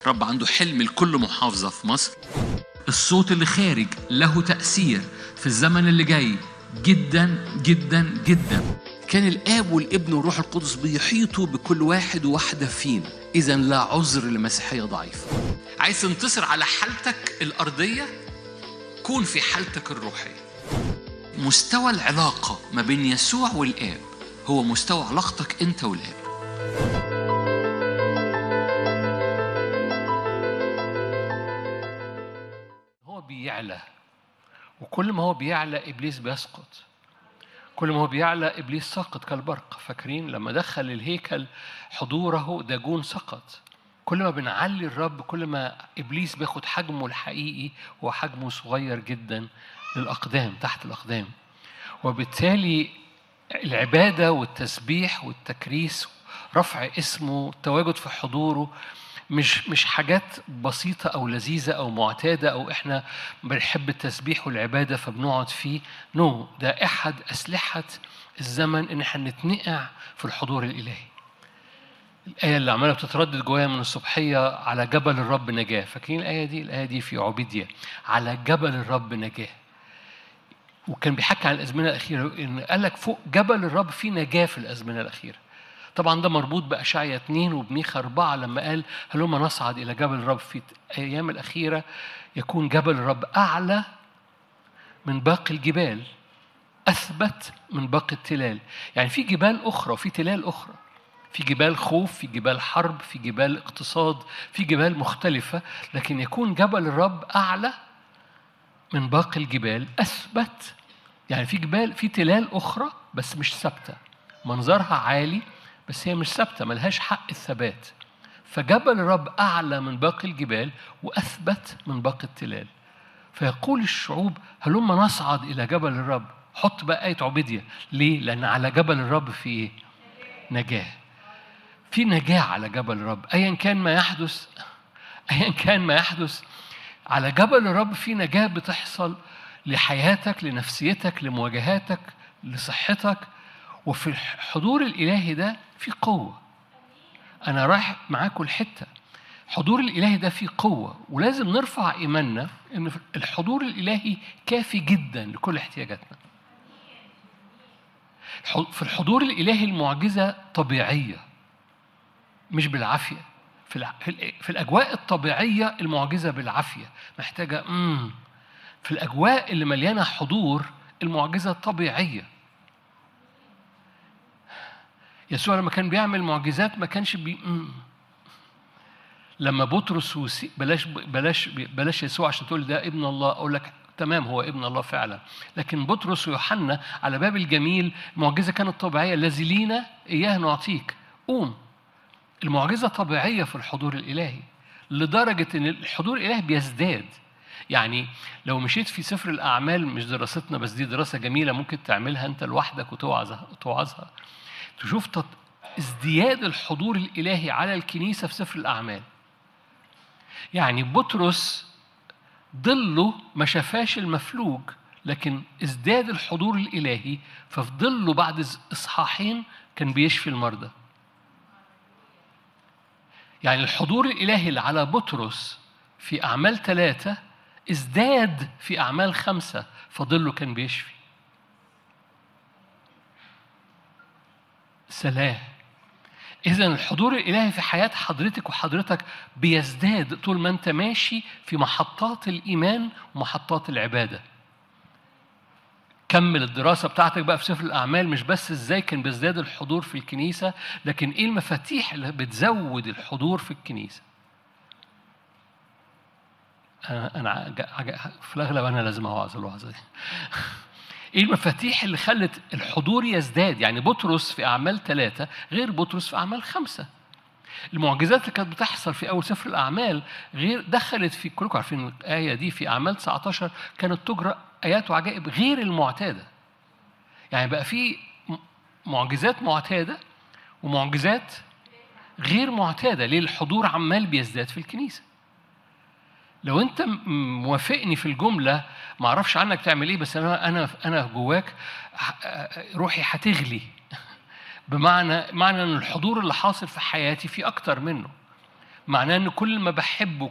رب عنده حلم لكل محافظة في مصر الصوت اللي خارج له تأثير في الزمن اللي جاي جدا جدا جدا كان الآب والابن والروح القدس بيحيطوا بكل واحد وواحدة فينا إذا لا عذر لمسيحية ضعيفة عايز تنتصر على حالتك الأرضية كون في حالتك الروحية مستوى العلاقة ما بين يسوع والآب هو مستوى علاقتك أنت والآب هو بيعلى وكل ما هو بيعلى ابليس بيسقط كل ما هو بيعلى ابليس سقط كالبرق فاكرين لما دخل الهيكل حضوره داجون سقط كل ما بنعلي الرب كل ما ابليس بياخد حجمه الحقيقي هو حجمه صغير جدا للاقدام تحت الاقدام وبالتالي العباده والتسبيح والتكريس رفع اسمه التواجد في حضوره مش مش حاجات بسيطة أو لذيذة أو معتادة أو إحنا بنحب التسبيح والعبادة فبنقعد فيه نو no. ده أحد أسلحة الزمن إن إحنا نتنقع في الحضور الإلهي الآية اللي عمالة بتتردد جوايا من الصبحية على جبل الرب نجاة فاكرين الآية دي؟ الآية دي في عبيدية على جبل الرب نجاة وكان بيحكي عن الأزمنة الأخيرة إن قال لك فوق جبل الرب في نجاة في الأزمنة الأخيرة طبعا ده مربوط بأشعيا 2 وبميخا 4 لما قال هلما نصعد إلى جبل الرب في الأيام الأخيرة يكون جبل الرب أعلى من باقي الجبال أثبت من باقي التلال يعني في جبال أخرى وفي تلال أخرى في جبال خوف في جبال حرب في جبال اقتصاد في جبال مختلفة لكن يكون جبل الرب أعلى من باقي الجبال أثبت يعني في جبال في تلال أخرى بس مش ثابتة منظرها عالي بس هي مش ثابتة ملهاش حق الثبات فجبل الرب أعلى من باقي الجبال وأثبت من باقي التلال فيقول الشعوب هلما نصعد إلى جبل الرب حط بقى آية عبيدية ليه؟ لأن على جبل الرب في إيه؟ نجاة في نجاة على جبل الرب أيا كان ما يحدث أيا كان ما يحدث على جبل الرب في نجاة بتحصل لحياتك لنفسيتك لمواجهاتك لصحتك وفي الحضور الإلهي ده في قوة أنا رايح معاكم الحتة الحضور الإلهي ده فيه قوة ولازم نرفع إيماننا إن الحضور الإلهي كافي جدا لكل احتياجاتنا في الحضور الإلهي المعجزة طبيعية مش بالعافية في, في الأجواء الطبيعية المعجزة بالعافية محتاجة مم. في الأجواء اللي مليانة حضور المعجزة طبيعية يسوع لما كان بيعمل معجزات ما كانش بي لما بطرس وسي... بلاش بلاش بلاش يسوع عشان تقول ده ابن الله اقول لك تمام هو ابن الله فعلا لكن بطرس ويوحنا على باب الجميل المعجزه كانت طبيعيه الذي لينا اياه نعطيك قوم المعجزه طبيعيه في الحضور الالهي لدرجه ان الحضور الالهي بيزداد يعني لو مشيت في سفر الاعمال مش دراستنا بس دي دراسه جميله ممكن تعملها انت لوحدك وتوعظها وتوعظها تشوف ازدياد الحضور الإلهي على الكنيسة في سفر الأعمال يعني بطرس ظله ما شافاش المفلوج لكن ازداد الحضور الإلهي ففي ظله بعد إصحاحين كان بيشفي المرضى يعني الحضور الإلهي اللي على بطرس في أعمال ثلاثة ازداد في أعمال خمسة فظله كان بيشفي سلام إذا الحضور الإلهي في حياة حضرتك وحضرتك بيزداد طول ما أنت ماشي في محطات الإيمان ومحطات العبادة. كمل الدراسة بتاعتك بقى في سفر الأعمال مش بس إزاي كان بيزداد الحضور في الكنيسة لكن إيه المفاتيح اللي بتزود الحضور في الكنيسة. أنا أنا في الأغلب أنا لازم أوعظ الوعظة دي. ايه المفاتيح اللي خلت الحضور يزداد يعني بطرس في اعمال ثلاثه غير بطرس في اعمال خمسه المعجزات اللي كانت بتحصل في اول سفر الاعمال غير دخلت في كلكم عارفين الايه دي في اعمال 19 كانت تجرى ايات وعجائب غير المعتاده يعني بقى في معجزات معتاده ومعجزات غير معتاده ليه الحضور عمال بيزداد في الكنيسه لو انت موافقني في الجمله ما اعرفش عنك تعمل ايه بس انا انا انا جواك روحي هتغلي بمعنى معنى ان الحضور اللي حاصل في حياتي في اكتر منه معناه ان كل ما بحبه